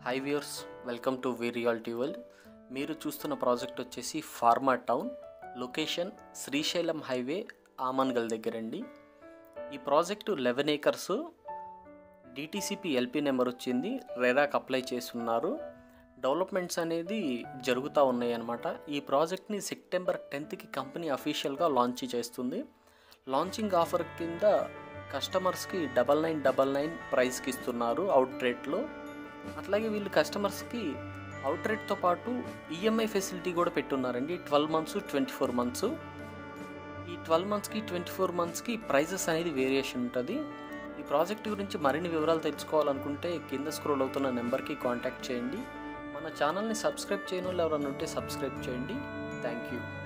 high viewers welcome to V reality world మీరు చూస్తున్న project వచ్చేసి pharma town location Srisailam highway Amangal దగ్గరండి ఈ project eleven acres DTCP LP number వచ్చింది రెరాక్ అప్లై చేస్తున్నారు డెవలప్మెంట్స్ అనేది జరుగుతూ ఉన్నాయి అన్నమాట ఈ ప్రాజెక్ట్ని సెప్టెంబర్ టెన్త్కి కంపెనీ అఫీషియల్గా లాంచ్ చేస్తుంది లాంచింగ్ ఆఫర్ కింద కస్టమర్స్కి డబల్ నైన్ డబల్ నైన్ ప్రైస్కి ఇస్తున్నారు అవుట్ రేట్లో అట్లాగే వీళ్ళు కస్టమర్స్కి అవుట్ రేట్తో పాటు ఈఎంఐ ఫెసిలిటీ కూడా పెట్టున్నారండి twelve months twenty four months ఈ ట్వెల్వ్ మంత్స్కి ట్వంటీ ఫోర్ మంత్స్కి ప్రైజెస్ అనేది వేరియేషన్ ఉంటుంది ఈ ప్రాజెక్ట్ గురించి మరిన్ని వివరాలు తెలుసుకోవాలనుకుంటే కింద స్క్రోల్ అవుతున్న నెంబర్కి కాంటాక్ట్ చేయండి మన ఛానల్ని సబ్స్క్రైబ్ చేయని వాళ్ళు ఎవరైనా ఉంటే సబ్స్క్రైబ్ చేయండి థ్యాంక్ యూ